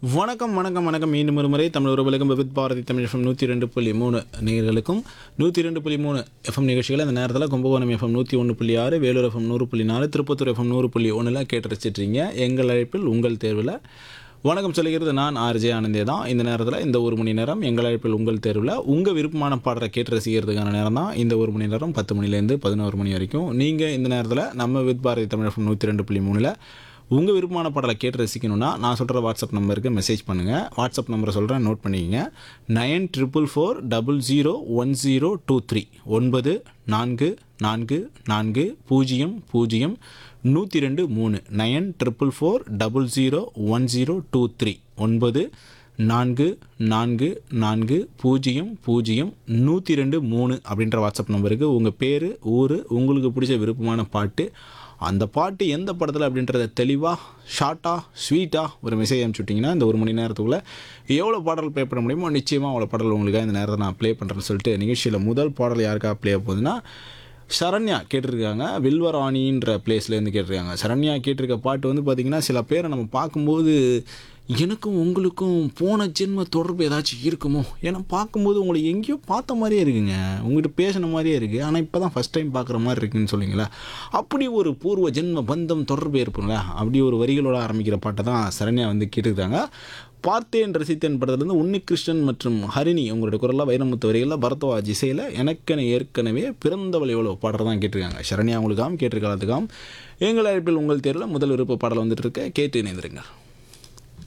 வணக்கம் வணக்கம் வணக்கம் மீண்டும் ஒரு முறை தமிழ் உறவுகளுக்கும் விவித் பாரதி தமிழ் எஃப்எம் நூற்றி ரெண்டு புள்ளி மூணு நேயர்களுக்கும் நூற்றி ரெண்டு புள்ளி மூணு எஃப்எம் நிகழ்ச்சிகள் இந்த நேரத்தில் கும்பகோணம் எஃப்எம் நூற்றி ஒன்று புள்ளி ஆறு வேலூர் எஃப்எம் நூறு புள்ளி நாலு திருப்பத்தூர் எஃப்எம் நூறு புள்ளி ஒன்றில் கேட்டு ரசிச்சிட்றீங்க எங்கள் அழைப்பில் உங்கள் தேர்வில் வணக்கம் சொல்லுகிறது நான் ஆர்ஜே ஆனந்தே தான் இந்த நேரத்தில் இந்த ஒரு மணி நேரம் எங்கள் அழைப்பில் உங்கள் தேர்வில் உங்கள் விருப்பமான பாடலை கேட்டு ரசிக்கிறதுக்கான நேரம் தான் இந்த ஒரு மணி நேரம் பத்து மணிலேருந்து பதினோரு மணி வரைக்கும் நீங்கள் இந்த நேரத்தில் நம்ம வித் பாரதி தமிழ் எஃப்எம் நூற்றி ரெண்டு புள்ளி மூணில் உங்கள் விருப்பமான பாடலை கேட்டு ரசிக்கணும்னா நான் சொல்கிற வாட்ஸ்அப் நம்பருக்கு மெசேஜ் பண்ணுங்கள் வாட்ஸ்அப் நம்பரை சொல்கிறேன் நோட் பண்ணிக்கங்க nine triple four double zero one zero two three ஒன்பது நான்கு நான்கு நான்கு பூஜ்ஜியம் பூஜ்ஜியம் நூற்றி ரெண்டு மூணு nine triple four double zero one zero two three ஒன்பது நான்கு நான்கு நான்கு பூஜ்ஜியம் பூஜ்ஜியம் நூற்றி ரெண்டு மூணு அப்படின்ற வாட்ஸ்அப் நம்பருக்கு உங்கள் பேர் ஊர் உங்களுக்கு பிடிச்ச விருப்பமான பாட்டு அந்த பாட்டு எந்த படத்தில் அப்படின்றத தெளிவாக ஷார்ட்டாக ஸ்வீட்டாக ஒரு மெசேஜ் அனுப்பிச்சு விட்டிங்கன்னா இந்த ஒரு மணி நேரத்துக்குள்ளே எவ்வளோ பாடல் ப்ளே பண்ண முடியுமோ நிச்சயமாக அவ்வளோ பாடல் உங்களுக்காக இந்த நேரத்தை நான் ப்ளே பண்ணுறேன்னு சொல்லிட்டு நிகழ்ச்சியில் முதல் பாடல் யாருக்கா ப்ளே போகுதுன்னா சரண்யா கேட்டிருக்காங்க வில்வராணின்ற பிளேஸ்லேருந்து கேட்டிருக்காங்க சரண்யா கேட்டிருக்க பாட்டு வந்து பார்த்திங்கன்னா சில பேரை நம்ம பார்க்கும்போது எனக்கும் உங்களுக்கும் போன ஜென்ம தொடர்பு ஏதாச்சும் இருக்குமோ ஏன்னா பார்க்கும்போது உங்களை எங்கேயோ பார்த்த மாதிரியே இருக்குங்க உங்கள்கிட்ட பேசின மாதிரியே இருக்குது ஆனால் இப்போ தான் ஃபஸ்ட் டைம் பார்க்குற மாதிரி இருக்குன்னு சொல்லிங்களா அப்படி ஒரு பூர்வ ஜென்ம பந்தம் தொடர்பு ஏற்படுங்களா அப்படி ஒரு வரிகளோட ஆரம்பிக்கிற பாட்டை தான் சரண்யா வந்து கேட்டிருக்காங்க பார்த்தேன் ரசித்தேன் படத்துலேருந்து உன்னிகிருஷ்ணன் மற்றும் ஹரிணி உங்களோட குரலில் வைரமுத்து வரிகளில் பரத்வாஜ் இசையில் எனக்கென ஏற்கனவே பிறந்தவள் எவ்வளோ பாடுறதான் தான் கேட்டிருக்காங்க சரண்யா உங்களுக்காம் கேட்டிருக்காலத்துக்காம் எங்கள் அழைப்பில் உங்கள் தேர்வில் முதல் விருப்ப பாடல் வந்துட்டு இருக்க கேட்டு இணைந்திருங்க